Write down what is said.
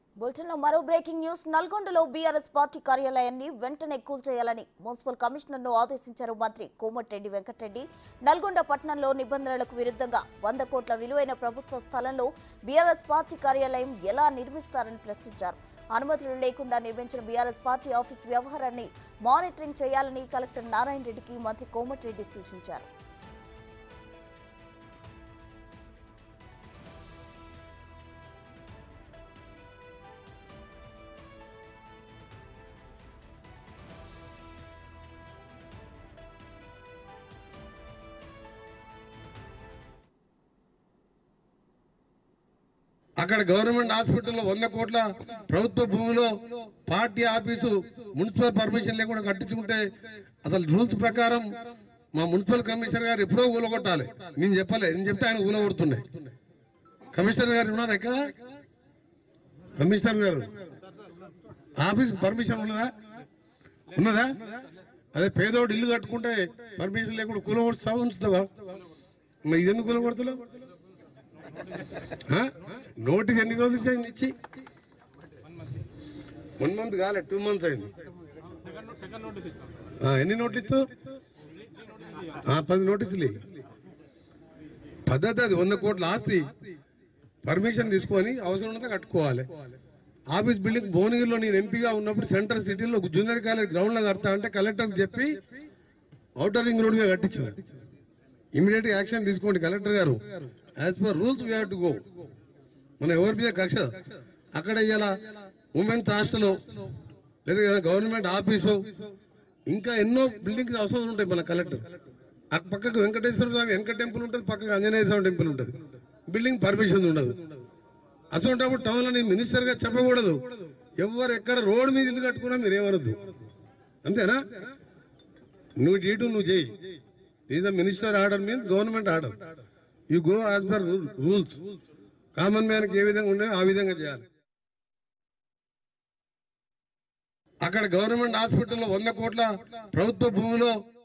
బులెటిన్లో మరో breaking news నల్గొండలో బీఆర్ఎస్ పార్టీ కార్యాలయాన్ని వెంటనే కూల్చేయాలని మున్సిపల్ కమిషనర్ను ఆదేశించారు మంత్రి కోమటిరెడ్డి వెంకటరెడ్డి నల్గొండ పట్టణంలో నిబంధనలకు విరుద్ధంగా వంద కోట్ల విలువైన ప్రభుత్వ స్థలంలో బీఆర్ఎస్ పార్టీ కార్యాలయం ఎలా నిర్మిస్తారని ప్రశ్నించారు అనుమతులు లేకుండా నిర్మించిన బీఆర్ఎస్ పార్టీ ఆఫీస్ వ్యవహారాన్ని మానిటరింగ్ చేయాలని కలెక్టర్ నారాయణ రెడ్డికి మంత్రి కోమటిరెడ్డి సూచించారు అక్కడ గవర్నమెంట్ హాస్పిటల్లో వంద కోట్ల ప్రభుత్వ భూమిలో పార్టీ ఆఫీసు మున్సిపల్ పర్మిషన్ లేకుండా కట్టించుకుంటే అసలు రూల్స్ ప్రకారం మా మున్సిపల్ కమిషనర్ గారు ఎప్పుడో ఊలగొట్టాలి నేను చెప్పలే నేను చెప్తే ఆయన ఊలగొడుతుండే కమిషనర్ గారు ఉన్నారు ఎక్కడ కమిషనర్ గారు ఆఫీస్ పర్మిషన్ ఉన్నదా ఉన్నదా అదే పేదోడు ఇల్లు కట్టుకుంటే పర్మిషన్ లేకుండా కూలగొడుతా ఉంచుతావా మరి ఇది ఎందుకు కూలగొడతలేవు ఆ? నోటీస్ ఎన్ని రోజులు అయింది ఇచ్చి వన్ మంత్ కాలే టూ మంత్స్ అయింది ఆ, ఎన్ని నోటీసు ఆ, పది నోటీసులు ఇయ్యి. పద్ధతి అది వంద కోట్ల ఆస్తి పర్మిషన్ తీసుకొని అవసరం ఉన్నదా కట్టుకోవాలి ఆఫీస్ బిల్డింగ్ భువనగిరిలో నేను ఎంపీగా ఉన్నప్పుడు సెంట్రల్ సిటీలో జూనియర్ కాలేజ్ గ్రౌండ్ లో కడతా అంటే కలెక్టర్ చెప్పి ఔటర్ రింగ్ రోడ్ గా కట్టించిన ఇమీడియట్ యాక్షన్ తీసుకోండి కలెక్టర్ గారు as per rules we to go మన ఎవరి మీద కక్ష అక్కడ ఇవాళ ఉమెన్స్ హాస్టల్ లేదా గవర్నమెంట్ ఆఫీసు ఇంకా ఎన్నో బిల్డింగ్స్ అవసరం ఉంటాయి మన కలెక్టర్ ఆ పక్కకు వెంకటేశ్వర స్వామి వెంకట టెంపుల్ ఉంటుంది పక్కకు ఆంజనేయ స్వామి టెంపుల్ ఉంటుంది బిల్డింగ్ పర్మిషన్ ఉండదు అసలు టౌన్ లో నేను మినిస్టర్ గా చెప్పకూడదు ఎవరు ఎక్కడ రోడ్ మీద ఇల్లు కట్టుకున్నా మీరు ఏమనద్దు అంతేనా నువ్వు డీటు నువ్వు చేయి is the minister order means government order you go as per rules common మ్యాన్కి ఏ విధంగా ఉన్నాయో ఆ విధంగా చేయాలి అక్కడ గవర్నమెంట్ హాస్పిటల్లో వంద కోట్ల ప్రభుత్వ భూమిలో